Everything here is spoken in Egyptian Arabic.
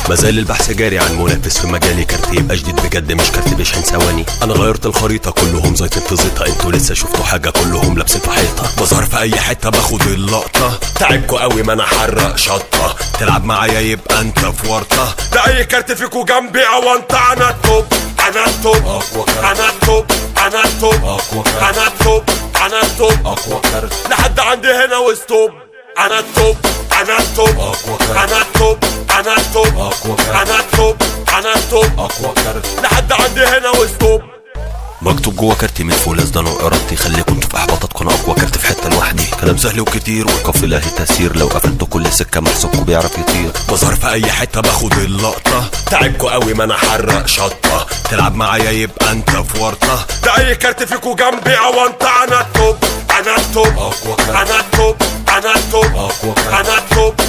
مازال البحث جاري عن منافس في مجالي كارت يبقى جديد بجد مش كارت بيشحن ثواني انا غيرت الخريطه كلهم زيطين في زيطه انتوا لسه شفتوا حاجه كلهم لابسين في حيطه بظهر في اي حته باخد اللقطه تعبكوا قوي ما انا حرق شطه تلعب معايا يبقى انت في ورطه ده اي كارت فيكوا جنبي او انت انا التوب انا التوب أقوى كارت. انا التوب انا التوب أقوى كارت. انا التوب انا التوب اقوى كارت لحد عندي هنا وستوب انا التوب انا التوب أقوى كارت. انا التوب انا التوب أقوى كارت. انا التوب انا التوب اقوى كارت لحد عندي هنا وستوب مكتوب جوه كارتي من فوق ده انا وارادتي خليكم انتوا في احباطاتكم انا اقوى كارت في حته لوحدي كلام سهل وكتير والقافله هي تسير لو قفلتوا كل سكه محسوبكم بيعرف يطير بظهر في اي حته باخد اللقطه تعبكوا قوي ما انا حرق شطه تلعب معايا يبقى انت في ورطه ده اي كارت فيكوا جنبي او انت انا التوب انا التوب أقوى كارت. انا التوب انا التوب أقوى كارت. انا التوب